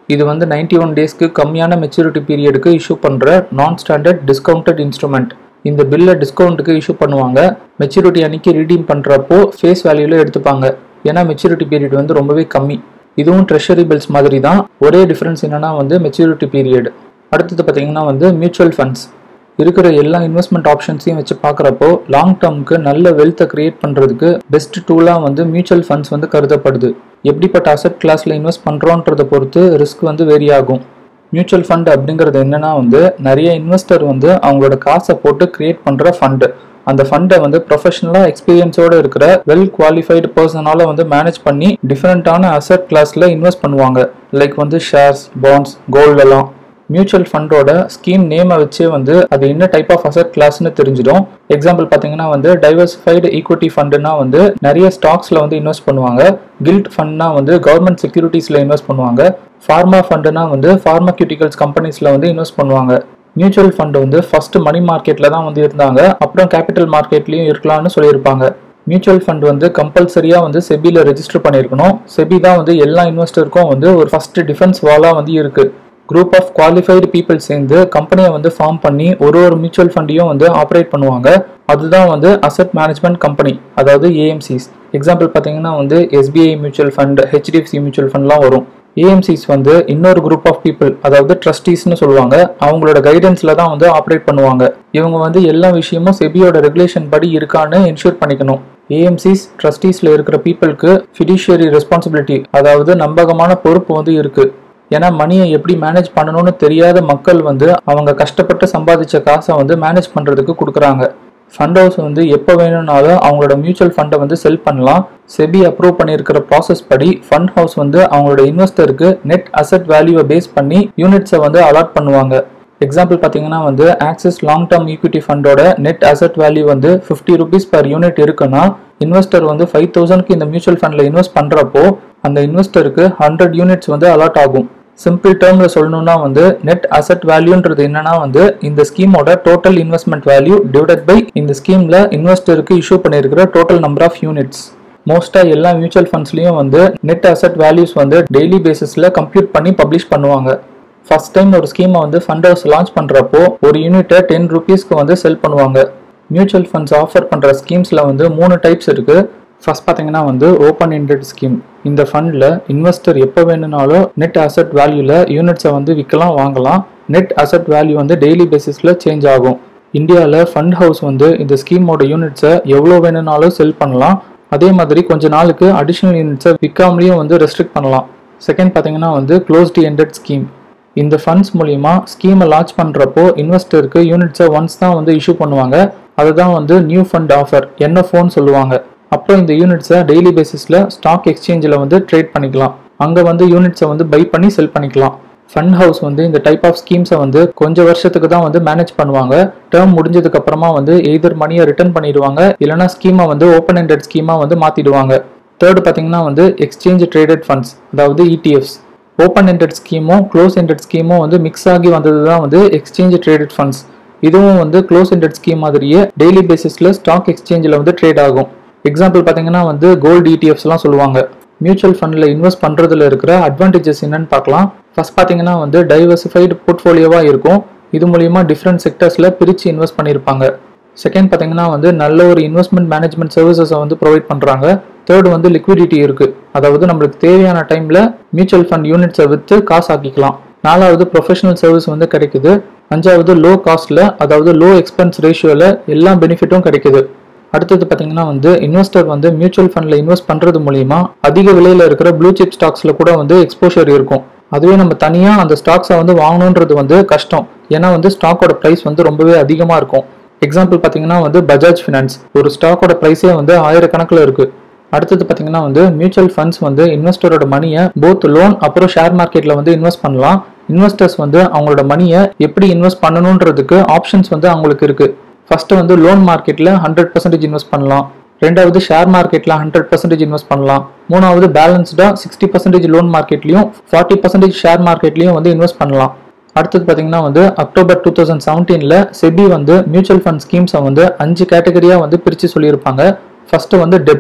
இது வந்து நைன்டி ஒன் டேஸ்க்கு கம்மியான மெச்சூரிட்டி பீரியடுக்கு இஷ்யூ பண்ணுற நான் ஸ்டாண்டர்ட் டிஸ்கவுண்டட் இன்ஸ்ட்ருமெண்ட் இந்த பில்லை டிஸ்கவுண்ட்டுக்கு இஷ்யூ பண்ணுவாங்க மெச்சூரிட்டி அன்னைக்கு ரீடீம் பண்ணுறப்போ ஃபேஸ் வேல்யூவில் எடுத்துப்பாங்க ஏன்னா மெச்சூரிட்டி பீரியட் வந்து ரொம்பவே கம்மி இதுவும் ட்ரெஷரி பில்ஸ் மாதிரி தான் ஒரே டிஃப்ரென்ஸ் என்னன்னா வந்து மெச்சூரிட்டி பீரியட் அடுத்தது பார்த்தீங்கன்னா வந்து மியூச்சுவல் ஃபண்ட்ஸ் இருக்கிற எல்லா இன்வெஸ்ட்மெண்ட் ஆப்ஷன்ஸையும் வச்சு பார்க்குறப்போ லாங் டேர்முக்கு நல்ல வெல்த்தை கிரியேட் பண்ணுறதுக்கு பெஸ்ட் டூலாக வந்து மியூச்சுவல் ஃபண்ட்ஸ் வந்து கருதப்படுது எப்படிப்பட்ட அசட் கிளாஸில் இன்வெஸ்ட் பண்ணுறோன்றதை பொறுத்து ரிஸ்க் வந்து வேரி ஆகும் மியூச்சுவல் ஃபண்ட் அப்படிங்கிறது என்னன்னா வந்து நிறைய இன்வெஸ்டர் வந்து அவங்களோட காசை போட்டு கிரியேட் பண்ணுற ஃபண்டு அந்த ஃபண்டை வந்து ப்ரொஃபஷனலாக எக்ஸ்பீரியன்ஸோடு இருக்கிற வெல் குவாலிஃபைடு பர்சனால வந்து மேனேஜ் பண்ணி டிஃப்ரெண்ட்டான அசட் கிளாஸில் இன்வெஸ்ட் பண்ணுவாங்க லைக் வந்து ஷேர்ஸ் பாண்ட்ஸ் கோல்டெல்லாம் மியூச்சுவல் ஃபண்டோட ஸ்கீம் நேமை வச்சே வந்து அது என்ன டைப் ஆஃப் அசட் கிளாஸ்னு தெரிஞ்சிடும் எக்ஸாம்பிள் பார்த்தீங்கன்னா வந்து டைவர்சிஃபைடு ஈக்விட்டி ஃபண்டுனா வந்து நிறைய ஸ்டாக்ஸில் வந்து இன்வெஸ்ட் பண்ணுவாங்க கில்ட் ஃபண்ட்னா வந்து கவர்மெண்ட் செக்யூரிட்டிஸில் இன்வெஸ்ட் பண்ணுவாங்க ஃபார்மா ஃபண்டுனா வந்து ஃபார்மக்யூட்டிகல்ஸ் கம்பெனிஸில் வந்து இன்வெஸ்ட் பண்ணுவாங்க மியூச்சுவல் ஃபண்ட் வந்து ஃபர்ஸ்ட் மணி மார்க்கெட்டில் தான் வந்து இருந்தாங்க அப்புறம் கேபிட்டல் மார்க்கெட்லேயும் இருக்கலாம்னு சொல்லியிருப்பாங்க மியூச்சுவல் ஃபண்ட் வந்து கம்பல்சரியாக வந்து செபியில் ரெஜிஸ்டர் பண்ணியிருக்கணும் செபி தான் வந்து எல்லா இன்வெஸ்டருக்கும் வந்து ஒரு ஃபர்ஸ்ட் டிஃபென்ஸ் வாலாக வந்து இருக்குது குரூப் ஆஃப் குவாலிஃபைடு பீப்புள் சேர்ந்து கம்பெனியை வந்து ஃபார்ம் பண்ணி ஒரு ஒரு மியூச்சுவல் ஃபண்டையும் வந்து ஆப்ரேட் பண்ணுவாங்க அதுதான் வந்து அசட் மேனேஜ்மெண்ட் கம்பெனி அதாவது ஏஎம்சிஸ் எக்ஸாம்பிள் பார்த்தீங்கன்னா வந்து SBI mutual fund HDFC mutual ஃபண்ட்லாம் வரும் ஏஎம்சிஸ் வந்து இன்னொரு குரூப் ஆஃப் பீப்புள் அதாவது ட்ரஸ்டீஸ்னு சொல்லுவாங்க அவங்களோட கைடன்ஸில் தான் வந்து ஆப்ரேட் பண்ணுவாங்க இவங்க வந்து எல்லா விஷயமும் செபியோட ரெகுலேஷன் படி இருக்கான்னு என்ஷூர் பண்ணிக்கணும் ஏஎம்சிஸ் ட்ரஸ்டீஸில் இருக்கிற பீப்புளுக்கு ஃபிடிஷியரி ரெஸ்பான்சிபிலிட்டி அதாவது நம்பகமான பொறுப்பு வந்து இருக்கு ஏன்னா மணியை எப்படி மேனேஜ் பண்ணணும்னு தெரியாத மக்கள் வந்து அவங்க கஷ்டப்பட்டு சம்பாதிச்ச காசை வந்து மேனேஜ் பண்ணுறதுக்கு கொடுக்குறாங்க ஃபண்ட் ஹவுஸ் வந்து எப்போ வேணும்னாலும் அவங்களோட மியூச்சுவல் ஃபண்டை வந்து செல் பண்ணலாம் செபி அப்ரூவ் பண்ணியிருக்கிற ப்ராசஸ் படி ஃபண்ட் ஹவுஸ் வந்து அவங்களோட இன்வெஸ்டருக்கு நெட் அசெட் வேல்யூவை பேஸ் பண்ணி யூனிட்ஸை வந்து அலாட் பண்ணுவாங்க எக்ஸாம்பிள் பார்த்தீங்கன்னா வந்து ஆக்சிஸ் லாங் டேர்ம் ஈக்விட்டி ஃபண்டோட நெட் அசெட் வேல்யூ வந்து ஃபிஃப்டி ருபீஸ் பர் யூனிட் இருக்குன்னா இன்வெஸ்டர் வந்து ஃபைவ் தௌசண்ட்க்கு இந்த மியூச்சுவல் ஃபண்டில் இன்வெஸ்ட் பண்ணுறப்போ அந்த இன்வெஸ்டருக்கு ஹண்ட்ரட் யூனிட்ஸ் வந்து அலாட் ஆகும் சிம்பிள் டேர்ம்ல சொல்லணும்னா வந்து நெட் அசெட் வேல்யூன்றது என்னன்னா வந்து இந்த ஸ்கீமோட total investment value divided by இந்த ஸ்கீம்ல இன்வெஸ்டருக்கு இஷ்யூ பண்ணியிருக்கிற டோட்டல் நம்பர் ஆஃப் யூனிட்ஸ் மோஸ்ட்டாக எல்லா மியூச்சுவல் ஃபண்ட்ஸ்லையும் வந்து நெட் அசெட் வேல்யூஸ் வந்து டெய்லி பேசிஸில் கம்ப்யூட் பண்ணி பப்ளிஷ் பண்ணுவாங்க ஃபர்ஸ்ட் டைம் ஒரு ஸ்கீமை வந்து ஃபண்ட் ஹவுஸ் லான்ச் பண்ணுறப்போ ஒரு யூனிட்டை டென் ருபீஸ்க்கு வந்து செல் பண்ணுவாங்க மியூச்சுவல் ஃபண்ட்ஸ் ஆஃபர் பண்ணுற ஸ்கீம்ஸில் வந்து மூணு டைப்ஸ் இருக்குது ஃபர்ஸ்ட் பார்த்தீங்கன்னா வந்து ஓப்பன் எண்டட் ஸ்கீம் இந்த ஃபண்டில் இன்வெஸ்டர் எப்போ வேணும்னாலும் நெட் அசெட் வேல்யூவில் யூனிட்ஸை வந்து விற்கலாம் வாங்கலாம் நெட் அசெட் வேல்யூ வந்து டெய்லி பேசிஸில் சேஞ்ச் ஆகும் இந்தியாவில் ஃபண்ட் ஹவுஸ் வந்து இந்த ஸ்கீமோட யூனிட்ஸை எவ்வளோ வேணும்னாலும் செல் பண்ணலாம் அதே மாதிரி கொஞ்ச நாளுக்கு அடிஷ்னல் யூனிட்ஸை விற்காமலேயும் வந்து ரெஸ்ட்ரிக்ட் பண்ணலாம் செகண்ட் பார்த்தீங்கன்னா வந்து க்ளோஸ்டு எண்டட் ஸ்கீம் இந்த ஃபண்ட்ஸ் மூலிமா ஸ்கீமை லான்ச் பண்ணுறப்போ இன்வெஸ்டருக்கு யூனிட்ஸை ஒன்ஸ் தான் வந்து இஷ்யூ பண்ணுவாங்க அதுதான் வந்து நியூ ஃபண்ட் ஆஃபர் என்எஃப்ஓன்னு சொல்லுவாங்க அப்புறம் இந்த யூனிட்ஸை டெய்லி பேசிஸில் ஸ்டாக் எக்ஸ்சேஞ்சில் வந்து ட்ரேட் பண்ணிக்கலாம் அங்கே வந்து யூனிட்ஸை வந்து பை பண்ணி செல் பண்ணிக்கலாம் ஃபண்ட் ஹவுஸ் வந்து இந்த டைப் ஆஃப் ஸ்கீம்ஸை வந்து கொஞ்சம் வருஷத்துக்கு தான் வந்து மேனேஜ் பண்ணுவாங்க டேர்ம் முடிஞ்சதுக்கு அப்புறமா வந்து எய்தர் மணியை ரிட்டர்ன் பண்ணிடுவாங்க இல்லைனா ஸ்கீமை வந்து ஓப்பன் எண்டட் ஸ்கீமாக வந்து மாற்றிடுவாங்க தேர்டு பார்த்தீங்கன்னா வந்து எக்ஸ்சேஞ்ச் ட்ரேடட் ஃபண்ட்ஸ் அதாவது இடிஎஃப்ஸ் ஓப்பன் எண்டட் ஸ்கீமும் க்ளோஸ் எண்டட் ஸ்கீமும் வந்து மிக்ஸ் ஆகி வந்தது தான் வந்து எக்ஸ்சேஞ்ச் ட்ரேடட் ஃபண்ட்ஸ் இதுவும் வந்து க்ளோஸ் எண்டட் ஸ்கீம் மாதிரியே டெய்லி பேசிஸில் ஸ்டாக் எக்ஸ்சேஞ்சில் வந்து ட்ரேட் ஆகும் எக்ஸாம்பிள் பார்த்தீங்கன்னா வந்து கோல்டு இடிஎஃப்ஸ்லாம் சொல்லுவாங்க மியூச்சுவல் ஃபண்டில் இன்வெஸ்ட் பண்ணுறதுல இருக்கிற அட்வான்டேஜஸ் என்னன்னு பார்க்கலாம் ஃபர்ஸ்ட் பார்த்தீங்கன்னா வந்து டைவர்சிஃபைடு போர்ட்ஃபோலியோவாக இருக்கும் இது மூலியமா டிஃப்ரெண்ட் செக்டர்ஸில் பிரித்து இன்வெஸ்ட் பண்ணியிருப்பாங்க செகண்ட் பார்த்தீங்கன்னா வந்து நல்ல ஒரு இன்வெஸ்ட்மெண்ட் மேனேஜ்மெண்ட் சர்வீசஸை வந்து ப்ரொவைட் பண்ணுறாங்க தேர்ட் வந்து லிக்விடிட்டி இருக்குது அதாவது நம்மளுக்கு தேவையான டைமில் மியூச்சுவல் ஃபண்ட் யூனிட்ஸை விற்று காசு ஆக்கிக்கலாம் நாலாவது ப்ரொஃபஷனல் சர்வீஸ் வந்து கிடைக்குது அஞ்சாவது லோ காஸ்ட்டில் அதாவது லோ எக்ஸ்பென்ஸ் ரேஷியோவில் எல்லா பெனிஃபிட்டும் கிடைக்குது அடுத்தது பார்த்தீங்கன்னா வந்து இன்வெஸ்டர் வந்து மியூச்சுவல் ஃபண்டில் இன்வெஸ்ட் பண்ணுறது மூலிமா அதிக விலையில் இருக்கிற ப்ளூ சிப் ஸ்டாக்ஸில் கூட வந்து எக்ஸ்போஷர் இருக்கும் அதுவே நம்ம தனியாக அந்த ஸ்டாக்ஸை வந்து வாங்கணுன்றது வந்து கஷ்டம் ஏன்னா வந்து ஸ்டாக்கோட ப்ரைஸ் வந்து ரொம்பவே அதிகமாக இருக்கும் எக்ஸாம்பிள் பார்த்தீங்கன்னா வந்து பஜாஜ் ஃபினான்ஸ் ஒரு ஸ்டாக்கோட ப்ரைஸே வந்து ஆயிரக்கணக்கில் இருக்குது அடுத்தது பார்த்தீங்கன்னா வந்து மியூச்சுவல் ஃபண்ட்ஸ் வந்து இன்வெஸ்டரோட மணியை போத் லோன் அப்புறம் ஷேர் மார்க்கெட்டில் வந்து இன்வெஸ்ட் பண்ணலாம் இன்வெஸ்டர்ஸ் வந்து அவங்களோட மணியை எப்படி இன்வெஸ்ட் பண்ணணுன்றதுக்கு ஆப்ஷன்ஸ் வந்து அவங்களுக்கு இருக்கு ஃபர்ஸ்ட் வந்து லோன் மார்க்கெட்டில் ஹண்ட்ரட் பர்சன்டேஜ் இன்வெஸ்ட் பண்ணலாம் ரெண்டாவது ஷேர் மார்க்கெட்டில் ஹண்ட்ரட் பர்சன்டேஜ் இன்வெஸ்ட் பண்ணலாம் மூணாவது பேலன்ஸ்டாக சிக்ஸ்டி பர்சன்டேஜ் லோன் மார்க்கெட்லையும் ஃபார்ட்டி பர்சன்டேஜ் ஷேர் மார்க்கெட்லையும் வந்து இன்வெஸ்ட் பண்ணலாம் அடுத்தது பார்த்தீங்கன்னா வந்து அக்டோபர் டூ தௌசண்ட் செவன்டீனில் செபி வந்து மியூச்சுவல் ஃபண்ட் ஸ்கீம்ஸை வந்து அஞ்சு கேட்டகரியாக வந்து பிரித்து சொல்லியிருப்பாங்க ஃபர்ஸ்ட் வந்து டெப்ட்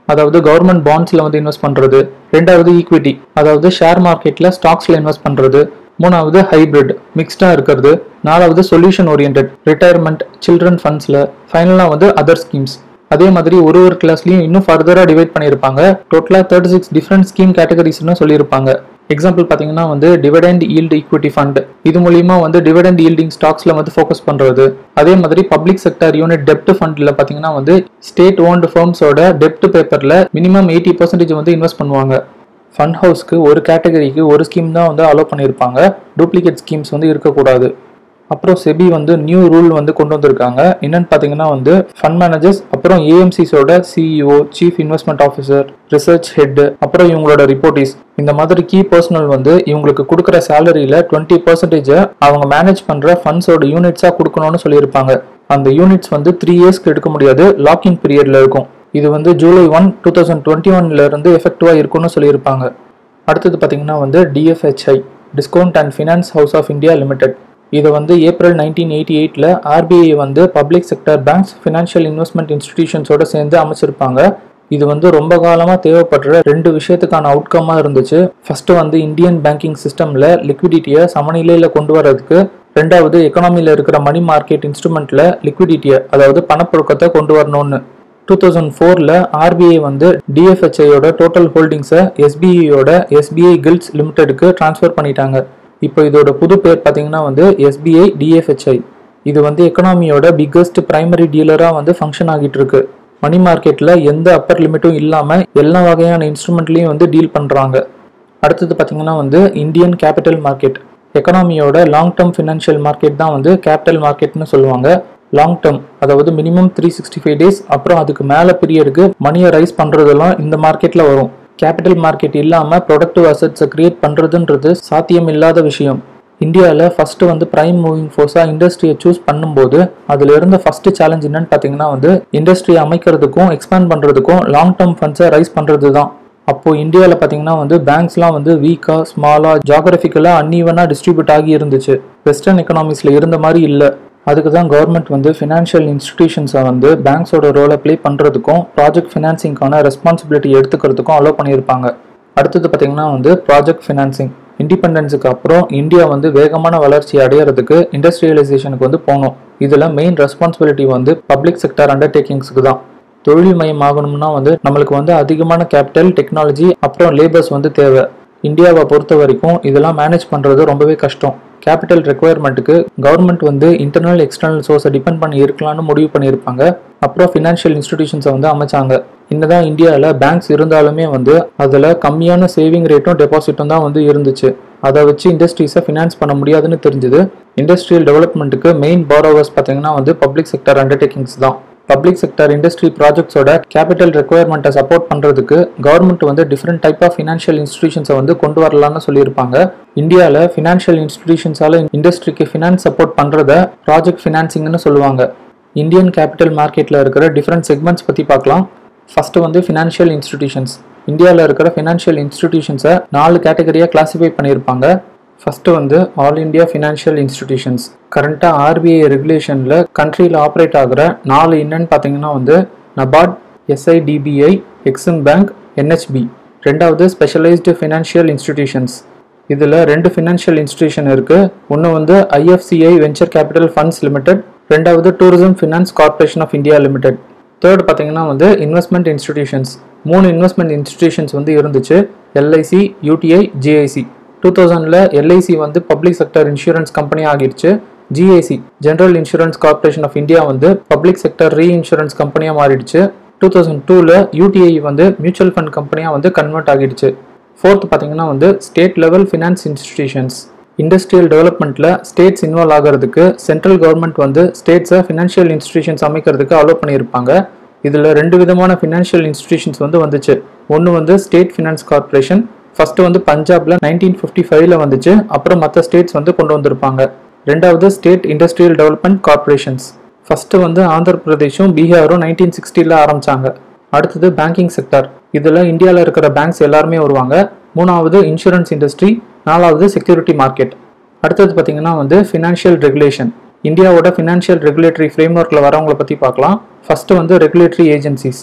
அதாவது கவர்மெண்ட் பாண்ட்ஸில் வந்து இன்வெஸ்ட் பண்ணுறது ரெண்டாவது ஈக்விட்டி அதாவது ஷேர் மார்க்கெட்டில் ஸ்டாக்ஸில் இன்வெஸ்ட் பண்ணுறது மூணாவது ஹைபிரிட் மிக்ஸ்டாக இருக்கிறது நாலாவது சொல்யூஷன் ஓரியன்ட் ரிட்டையர்மெண்ட் சில்ட்ரன் ஃபண்ட்ஸில் ஃபைனலாக வந்து அதர் ஸ்கீம்ஸ் அதே மாதிரி ஒரு ஒரு கிளாஸ்லையும் இன்னும் ஃபர்தராக டிவைட் பண்ணியிருப்பாங்க டோட்டலாக தேர்ட்டி சிக்ஸ் டிஃப்ரெண்ட் ஸ்கீம் கேட்டகரிஸ்னு சொல்லியிருப்பாங்க எக்ஸாம்பிள் பார்த்தீங்கன்னா வந்து டிவிடெண்ட் ஈல்டு ஈக்விட்டி ஃபண்ட் இது மூலியமா வந்து டிவிடெண்ட் ஈல்டிங் ஸ்டாக்ஸ்ல வந்து ஃபோக்கஸ் பண்றது அதே மாதிரி பப்ளிக் செக்டர் யூனிட் டெப்ட் ஃபண்ட்ல பார்த்தீங்கன்னா வந்து ஸ்டேட் ஓன்டு ஃபர்ம்ஸோட டெப்ட் பேப்பர்ல மினிமம் எயிட்டி பர்சன்டேஜ் வந்து இன்வெஸ்ட் பண்ணுவாங்க ஃபண்ட் ஹவுஸ்க்கு ஒரு கேட்டகரிக்கு ஒரு ஸ்கீம் தான் வந்து அலோவ் பண்ணியிருப்பாங்க டூப்ளிகேட் ஸ்கீம்ஸ் வந்து இருக்கக்கூடாது அப்புறம் செபி வந்து நியூ ரூல் வந்து கொண்டு வந்திருக்காங்க என்னன்னு பார்த்தீங்கன்னா வந்து ஃபண்ட் மேனேஜர்ஸ் அப்புறம் ஏஎம்சிஸோட CEO chief investment officer research head அப்புறம் இவங்களோட ரிப்போர்ட்டிஸ் இந்த மாதிரி கீ பர்சனல் வந்து இவங்களுக்கு கொடுக்குற சேலரியில டுவெண்ட்டி பர்சன்டேஜை அவங்க மேனேஜ் பண்ற ஃபண்ட்ஸோட யூனிட்ஸா கொடுக்கணும்னு சொல்லியிருப்பாங்க அந்த யூனிட்ஸ் வந்து த்ரீ இயர்ஸ்க்கு எடுக்க முடியாது லாக்கிங் பீரியட்ல இருக்கும் இது வந்து July one two thousand twenty ஒன்ல இருந்து எஃபெக்டிவா இருக்கும்னு சொல்லியிருப்பாங்க அடுத்தது பார்த்தீங்கன்னா வந்து DFHI discount and finance house of India limited இதை வந்து ஏப்ரல் நைன்டீன் எயிட்டி எயிட்டில் ஆர்பிஐ வந்து public sector banks financial investment இன்ஸ்டிடியூஷன்ஸோட சேர்ந்து அமைச்சிருப்பாங்க இது வந்து ரொம்ப காலமாக தேவைப்படுற ரெண்டு விஷயத்துக்கான அவுட்கமாக இருந்துச்சு ஃபர்ஸ்ட் வந்து இந்தியன் பேங்கிங் சிஸ்டமில் லிக்விடிட்டியை சமநிலையில் கொண்டு வரதுக்கு ரெண்டாவது எக்கனாமியில் இருக்கிற மணி மார்க்கெட் இன்ஸ்ட்ருமெண்ட்டில் லிக்விடிட்டியை அதாவது பணப்புழக்கத்தை கொண்டு வரணும்னு டூ தௌசண்ட் ஃபோரில் ஆர்பிஐ வந்து டிஎஃப்ஹெச்ஐயோட டோட்டல் ஹோல்டிங்ஸை எஸ்பிஐயோட எஸ்பிஐ கில்ட்ஸ் லிமிடெடுக்கு ட்ரான்ஸ்ஃபர் பண்ணிட்டாங்க இப்போ இதோட புது பேர் பார்த்தீங்கன்னா வந்து எஸ்பிஐ டிஎஃப்ஹெச்ஐ இது வந்து எக்கனாமியோட பிக்கஸ்ட் பிரைமரி டீலராக வந்து ஃபங்க்ஷன் ஆகிட்டு இருக்கு மணி மார்க்கெட்டில் எந்த அப்பர் லிமிட்டும் இல்லாமல் எல்லா வகையான இன்ஸ்ட்ருமெண்ட்லையும் வந்து டீல் பண்ணுறாங்க அடுத்தது பார்த்தீங்கன்னா வந்து இந்தியன் கேபிட்டல் மார்க்கெட் எக்கனாமியோட லாங் டேர்ம் ஃபினான்ஷியல் மார்க்கெட் தான் வந்து கேபிட்டல் மார்க்கெட்னு சொல்லுவாங்க லாங் டேர்ம் அதாவது minimum three sixty five days அப்புறம் அதுக்கு மேலே பீரியடுக்கு மணியை ரைஸ் பண்ணுறதெல்லாம் இந்த மார்க்கெட்டில் வரும் கேபிட்டல் மார்க்கெட் இல்லாமல் ப்ரொடக்டிவ் அசட்ஸை கிரியேட் பண்ணுறதுன்றது சாத்தியம் இல்லாத விஷயம் இந்தியாவில் ஃபஸ்ட்டு வந்து ப்ரைம் மூவிங் ஃபோர்ஸாக இண்டஸ்ட்ரியை சூஸ் பண்ணும்போது அதில் இருந்த ஃபஸ்ட்டு சேலஞ்ச் என்னன்னு பார்த்தீங்கன்னா வந்து இண்டஸ்ட்ரியை அமைக்கிறதுக்கும் எக்ஸ்பேண்ட் பண்ணுறதுக்கும் லாங் டேர்ம் ஃபண்ட்ஸை ரைஸ் பண்ணுறது தான் அப்போது இந்தியாவில் பார்த்தீங்கன்னா வந்து பேங்க்ஸ்லாம் வந்து வீக்காக ஸ்மாலாக ஜாகிரபிக்கலாக அன்ஈவனாக டிஸ்ட்ரிபியூட் ஆகி இருந்துச்சு வெஸ்டர்ன் எக்கனாமிக்ஸில் இருந்த மாதிரி இல்லை அதுக்கு தான் கவர்மெண்ட் வந்து ஃபினான்ஷியல் இன்ஸ்டிடியூஷன்ஸை வந்து பேங்க்ஸோட ரோலை ப்ளே பண்ணுறதுக்கும் ப்ராஜெக்ட் ஃபினான்சிங்க்கான ரெஸ்பான்சிபிலிட்டி எடுத்துக்கிறதுக்கும் அலோவ் பண்ணியிருப்பாங்க அடுத்தது பார்த்தீங்கன்னா வந்து ப்ராஜெக்ட் ஃபினான்சிங் இண்டிபெண்டன்ஸுக்கு அப்புறம் இந்தியா வந்து வேகமான வளர்ச்சி அடையிறதுக்கு இண்டஸ்ட்ரியலைசேஷனுக்கு வந்து போகணும் இதில் மெயின் ரெஸ்பான்சிபிலிட்டி வந்து பப்ளிக் செக்டர் அண்டர்டேக்கிங்ஸுக்கு தான் தொழில் மயம் ஆகணும்னா வந்து நம்மளுக்கு வந்து அதிகமான கேபிட்டல் டெக்னாலஜி அப்புறம் லேபர்ஸ் வந்து தேவை இந்தியாவை பொறுத்த வரைக்கும் இதெல்லாம் மேனேஜ் பண்ணுறது ரொம்பவே கஷ்டம் கேபிட்டல் ரெக்குவயர்மெண்ட்டுக்கு கவர்மெண்ட் வந்து இன்டர்னல் எக்ஸ்டர்னல் சோர்ஸை டிபெண்ட் பண்ணி இருக்கலாம்னு முடிவு பண்ணியிருப்பாங்க அப்புறம் ஃபினான்ஷியல் இன்ஸ்டிடியூஷன்ஸை வந்து அமைச்சாங்க என்னதான் இந்தியாவில் பேங்க்ஸ் இருந்தாலுமே வந்து அதில் கம்மியான சேவிங் ரேட்டும் டெபாசிட்டும் தான் வந்து இருந்துச்சு அதை வச்சு இண்டஸ்ட்ரீஸை ஃபினான்ஸ் பண்ண முடியாதுன்னு தெரிஞ்சது இண்டஸ்ட்ரியல் டெவலப்மெண்ட்டுக்கு மெயின் பாரோவர்ஸ் பார்த்தீங்கன்னா வந்து பப்ளிக் செக்டர் அண்டர்டேக்கிங்ஸ் தான் பப்ளிக் செக்டர் இண்டஸ்ட்ரி ப்ராஜெக்ட்ஸோட கேபிட்டல் ரெக்குவயர்மெண்ட்டை சப்போர்ட் பண்ணுறதுக்கு கவர்மெண்ட் வந்து டிஃப்ரெண்ட் டைப் ஆஃப் ஃபினான்ஷியல் இன்ஸ்டிடியூஷன்ஸை வந்து கொண்டு வரலாம்னு சொல்லியிருப்பாங்க இந்தியாவில் ஃபினான்ஷியல் இன்ஸ்டிடியூஷன்ஸால இண்டஸ்ட்ரிக்கு ஃபினான்ஸ் சப்போர்ட் பண்ணுறத ப்ராஜெக்ட் ஃபினான்சிங்னு சொல்லுவாங்க இந்தியன் கேபிட்டல் மார்க்கெட்டில் இருக்கிற டிஃப்ரெண்ட் செக்மெண்ட்ஸ் பற்றி பார்க்கலாம் ஃபர்ஸ்ட் வந்து ஃபினான்ஷியல் இன்ஸ்டிடியூஷன்ஸ் இந்தியாவில் இருக்கிற ஃபினான்ஷியல் இன்ஸ்டிடியூஷன்ஸை நாலு கேட்டகரியாக கிளாஸிஃபை பண்ணியிருப்பாங்க ஃபர்ஸ்ட் வந்து ஆல் இந்தியா ஃபினான்ஷியல் இன்ஸ்டிடியூஷன்ஸ் கரண்ட்டாக ஆர்பிஐ ரெகுலேஷனில் கண்ட்ரியில் ஆப்ரேட் ஆகிற நாலு என்னன்னு பார்த்தீங்கன்னா வந்து NABARD SIDBI EXIM bank NHB ரெண்டாவது ஸ்பெஷலைஸ்டு ஃபினான்ஷியல் இன்ஸ்டிடியூஷன்ஸ் இதில் ரெண்டு ஃபினான்ஷியல் இன்ஸ்டிடியூஷன் இருக்குது ஒன்று வந்து IFCI venture capital funds limited ரெண்டாவது tourism finance corporation of India limited third பார்த்தீங்கன்னா வந்து இன்வெஸ்ட்மெண்ட் இன்ஸ்டிடியூஷன்ஸ் மூணு இன்வெஸ்ட்மெண்ட் இன்ஸ்டிடியூஷன்ஸ் வந்து இருந்துச்சு எல்ஐசி யூடிஐ ஜிஐசி டூ தௌசண்டில் எல்ஐசி வந்து பப்ளிக் செக்டர் இன்சூரன்ஸ் கம்பெனி ஆகிடுச்சு GIC general insurance corporation of India வந்து பப்ளிக் செக்டர் ரீ இன்சூரன்ஸ் கம்பெனியாக மாறிடுச்சு டூ தௌசண்ட் டூவில் யூடிஐ வந்து மியூச்சுவல் ஃபண்ட் கம்பெனியாக வந்து கன்வெர்ட் ஆகிடுச்சு ஃபோர்த் பார்த்தீங்கன்னா வந்து state level finance institutions industrial டெவலப்மெண்ட்டில் ஸ்டேட்ஸ் இன்வால்வ் ஆகிறதுக்கு சென்ட்ரல் கவர்மெண்ட் வந்து ஸ்டேட்ஸை ஃபினான்ஷியல் இன்ஸ்டிடியூஷன்ஸ் அமைக்கிறதுக்கு அலோவ் பண்ணியிருப்பாங்க இதில் ரெண்டு விதமான ஃபினான்ஷியல் இன்ஸ்டிடியூஷன்ஸ் வந்து வந்துச்சு ஒன்று வந்து ஸ்டேட் ஃபினான்ஸ் கார்பரேஷன் ஃபர்ஸ்ட் வந்து பஞ்சாப்ல நைன்டீன் ஃபிஃப்டி ஃபைவ்ல வந்துச்சு அப்புறம் மற்ற ஸ்டேட்ஸ் வந்து கொண்டு வந்திருப்பாங்க ரெண்டாவது state industrial development corporations first வந்து ஆந்திர பிரதேஷும் பீகாரும் நைன்டீன் சிக்ஸ்டியில் ஆரம்பிச்சாங்க அடுத்தது பேங்கிங் செக்டர் இதில் இந்தியாவில் இருக்கிற பேங்க்ஸ் எல்லாருமே வருவாங்க மூணாவது இன்சூரன்ஸ் இண்டஸ்ட்ரி நாலாவது செக்யூரிட்டி மார்க்கெட் அடுத்தது பார்த்தீங்கன்னா வந்து ஃபினான்ஷியல் ரெகுலேஷன் இந்தியாவோட ஃபினான்ஷியல் ரெகுலேட்டரி ஃப்ரேம் ஒர்க்கில் வரவங்களை பற்றி பார்க்கலாம் ஃபர்ஸ்ட் வந்து ரெகுலேட்டரி ஏஜென்சிஸ்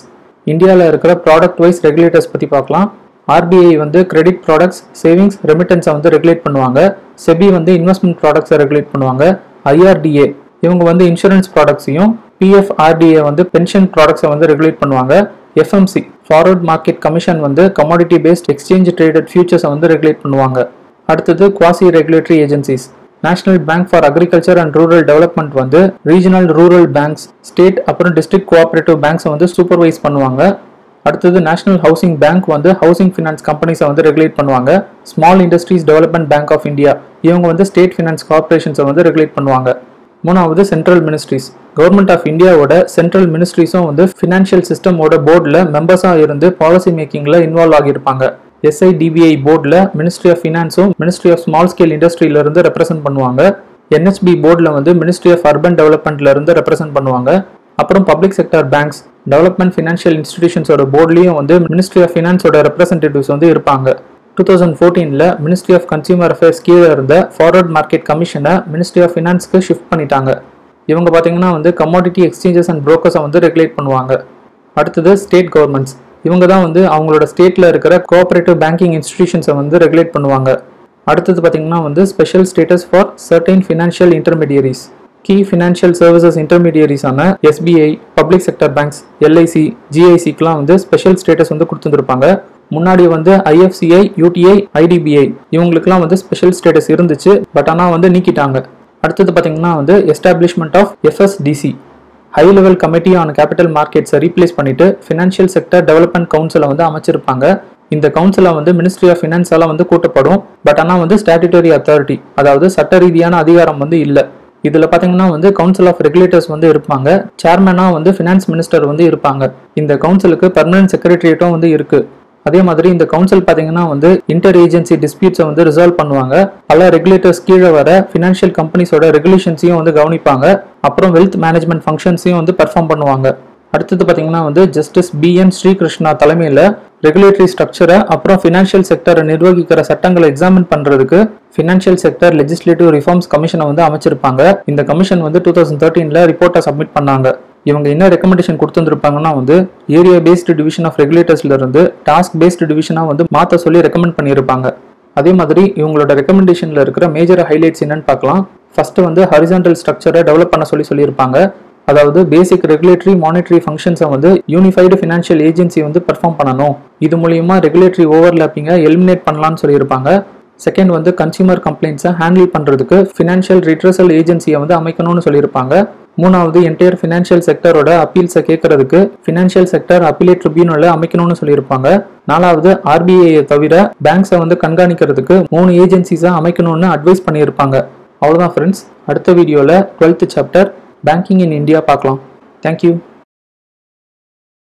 இந்தியாவில் இருக்கிற ப்ராடக்ட் வைஸ் ரெகுலேட்டர்ஸ் பற்றி பார்க்கலாம் ஆர்பிஐ வந்து கிரெடிட் ப்ராடக்ட்ஸ் சேவிங்ஸ் ரெமிட்டன்ஸை வந்து ரெகுலேட் பண்ணுவாங்க செபி வந்து இன்வெஸ்ட்மெண்ட் ப்ராடக்ட்ஸை ரெகுலேட் பண்ணுவாங்க ஐஆர்டிஏ இவங்க வந்து இன்சூரன்ஸ் ப்ராடக்ட்ஸையும் பிஎஃப்ஆர்டிஏ வந்து பென்ஷன் ப்ராடக்ட்ஸை வந்து ரெகுலேட் பண்ணுவாங்க எஃப்எம்சி ஃபார்வர்ட் மார்க்கெட் கமிஷன் வந்து கமாடிட்டி பேஸ்ட் எக்ஸ்சேஞ்ச் ட்ரேடட் ஃபியூச்சர்ஸை வந்து ரெகுலேட் பண்ணுவாங்க அடுத்தது quasi regulatory agencies national bank for agriculture and rural development வந்து ரீஜனல் ரூரல் பேங்க்ஸ் ஸ்டேட் அப்புறம் டிஸ்ட்ரிக்ட் கோஆபரேட்டிவ் பேங்க்ஸை வந்து சூப்பர்வைஸ் பண்ணுவாங்க அடுத்தது நேஷனல் ஹவுசிங் பேங்க் வந்து ஹவுசிங் ஃபினான்ஸ் கம்பெனிஸை வந்து ரெகுலேட் பண்ணுவாங்க small industries development bank of India இவங்க வந்து ஸ்டேட் ஃபினான்ஸ் கார்பரேஷன்ஸை வந்து ரெகுலேட் பண்ணுவாங்க மூணாவது சென்ட்ரல் மினிஸ்ட்ரிஸ் கவர்மெண்ட் ஆஃப் இந்தியாவோட சென்ட்ரல் மினிஸ்ட்ரிஸும் வந்து ஃபினான்ஷியல் சிஸ்டமோட போர்டில் மெம்பர்ஸாக இருந்து பாலிசி மேக்கிங்கில் இன்வால்வ் ஆகியிருப்பாங்க எஸ்ஐடிபிஐ போர்டில் மினிஸ்ட்ரி ஆஃப் ஃபினான்ஸும் மினிஸ்ட்ரி ஆஃப் ஸ்மால் ஸ்கேல் இண்டஸ்ட்ரியில இருந்து ரெப்ரசென்ட் பண்ணுவாங்க என்ஹெச்பி போர்டில் வந்து மினிஸ்ட்ரி ஆஃப் அர்பன் டெவலப்மெண்ட்ல இருந்து ரெப்ரசென்ட் பண்ணுவாங்க அப்புறம் public sector banks development financial இன்ஸ்டிடியூஷன்ஸோட போர்ட்லேயும் வந்து மினிஸ்ட்ரி ஆஃப் ஃபினான்ஸோட ரெப்ரசன்டேட்டிவ்ஸ் வந்து இருப்பாங்க டூ தௌசண்ட் ஃபோர்டீனில் மினிஸ்ட்ரி ஆஃப் கன்சியூமர் அஃபேர்ஸ் கீழே இருந்த ஃபார்வர்ட் மார்க்கெட் கமிஷனை மினிஸ்ட்ரி ஆஃப் ஃபினான்ஸ்க்கு ஷிஃப்ட் பண்ணிட்டாங்க இவங்க பார்த்தீங்கன்னா வந்து கமாடிட்டி எக்ஸ்சேஞ்சஸ் அண்ட் புரோக்கர்ஸை வந்து ரெகுலேட் பண்ணுவாங்க அடுத்தது ஸ்டேட் கவர்மெண்ட்ஸ் இவங்க தான் வந்து அவங்களோட ஸ்டேட்டில் இருக்கிற கோஆபரேட்டிவ் பேங்கிங் இன்ஸ்டிடியூஷன்ஸை வந்து ரெகுலேட் பண்ணுவாங்க அடுத்தது பார்த்தீங்கன்னா வந்து special status for certain financial intermediaries key financial services இன்டர்மீடியரிஸான SBI public sector banks LIC ஜிஐசிக்கெலாம் வந்து ஸ்பெஷல் ஸ்டேட்டஸ் வந்து கொடுத்துருந்துருப்பாங்க முன்னாடி வந்து ஐஎஃப்சிஐ யூடிஐ ஐடிபிஐ இவங்களுக்குலாம் வந்து ஸ்பெஷல் ஸ்டேட்டஸ் இருந்துச்சு பட் ஆனால் வந்து நீக்கிட்டாங்க அடுத்தது பார்த்தீங்கன்னா வந்து establishment of FSDC high level committee on capital மார்க்கெட்ஸை ரீப்ளேஸ் பண்ணிட்டு ஃபினான்ஷியல் செக்டர் டெவலப்மெண்ட் கவுன்சிலை வந்து அமைச்சிருப்பாங்க இந்த கவுன்சிலை வந்து மினிஸ்ட்ரி ஆஃப் ஃபினான்ஸால வந்து கூட்டப்படும் பட் ஆனால் வந்து ஸ்டாட்டுட்டரி அத்தாரிட்டி அதாவது சட்ட ரீதியான அதிகாரம் வந்து இல்லை இதில் பார்த்தீங்கன்னா வந்து கவுன்சில் ஆஃப் ரெகுலேட்டர்ஸ் வந்து இருப்பாங்க சேர்மனாக வந்து ஃபினான்ஸ் மினிஸ்டர் வந்து இருப்பாங்க இந்த கவுன்சிலுக்கு பர்மனன்ட் செக்ரட்டரியேட்டும் வந்து இருக்கு அதே மாதிரி இந்த கவுன்சில் பார்த்தீங்கன்னா வந்து இன்டர் ஏஜென்சி டிஸ்பியூட்ஸை வந்து ரிசால்வ் பண்ணுவாங்க பல ரெகுலேட்டர்ஸ் கீழே வர ஃபினான்ஷியல் கம்பெனிஸோட ரெகுலேஷன்ஸையும் வந்து கவனிப்பாங்க அப்புறம் வெல்த் மேனேஜ்மெண்ட் ஃபங்க்ஷன்ஸையும் வந்து பெர்ஃபார்ம் பண்ணுவாங்க அடுத்தது பார்த்தீங்கன்னா வந்து ஜஸ்டிஸ் பி என் ஸ்ரீகிருஷ்ணா தலைமையில் ரெகுலேட்டரி ஸ்ட்ரக்சரை அப்புறம் ஃபினான்ஷியல் செக்டரை நிர்வகிக்கிற சட்டங்களை எக்ஸாமின் பண்ணுறதுக்கு ஃபினான்ஷியல் செக்டர் லெஜிஸ்லேட்டிவ் ரிஃபார்ம்ஸ் கமிஷனை வந்து அமைச்சிருப்பாங்க இந்த கமிஷன் வந்து டூ தௌசண்ட் தேர்ட்டீனில் ரிப்போர்ட்டை சப்மிட் பண்ணாங்க இவங்க என்ன ரெக்கமெண்டேஷன் கொடுத்துருப்பாங்கன்னா வந்து ஏரியா பேஸ்டு டிவிஷன் ஆஃப் ரெகுலேட்டர்ஸ்ல இருந்து டாஸ்க் பேஸ்டு டிவிஷனாக வந்து மாற்ற சொல்லி ரெக்கமெண்ட் பண்ணியிருப்பாங்க அதே மாதிரி இவங்களோட ரெக்கமெண்டேஷனில் இருக்கிற மேஜர் ஹைலைட்ஸ் என்னன்னு பார்க்கலாம் ஃபர்ஸ்ட் வந்து ஹரிசான்டல் ஸ்ட்ரக்சரை டெவலப் பண்ண சொல்லி சொல்லியிருப்பாங்க அதாவது பேசிக் ரெகுலேட்டரி மானிட்டரி ஃபங்க்ஷன்ஸை வந்து யூனிஃபைடு ஃபினான்ஷியல் ஏஜென்சி வந்து பெர்ஃபார்ம் பண்ணணும் இது மூலியமா ரெகுலேட்டரி ஓவர்லாப்பிங்கை எலிமினேட் பண்ணலாம்னு சொல்லியிருப்பாங்க செகண்ட் வந்து கன்சியூமர் கம்ப்ளைண்ட்ஸை ஹேண்டில் பண்ணுறதுக்கு ஃபினான்ஷியல் ரிட்ரஸல் ஏஜென்சியை வந்து அமைக்கணும்னு சொல்லியிருப்பாங்க மூணாவது என்டையர் ஃபினான்ஷியல் செக்டரோட அப்பீல்ஸை கேட்கறதுக்கு ஃபினான்ஷியல் செக்டர் அப்பீலேட் ட்ரிபியூனலை அமைக்கணும்னு சொல்லியிருப்பாங்க நாலாவது ஆர்பிஐயை தவிர பேங்க்ஸை வந்து கண்காணிக்கிறதுக்கு மூணு ஏஜென்சிஸை அமைக்கணும்னு அட்வைஸ் பண்ணியிருப்பாங்க அவ்வளோதான் ஃப்ரெண்ட்ஸ் அடுத்த வீடியோவில் twelfth chapter banking in India பார்க்கலாம் தேங்க்யூ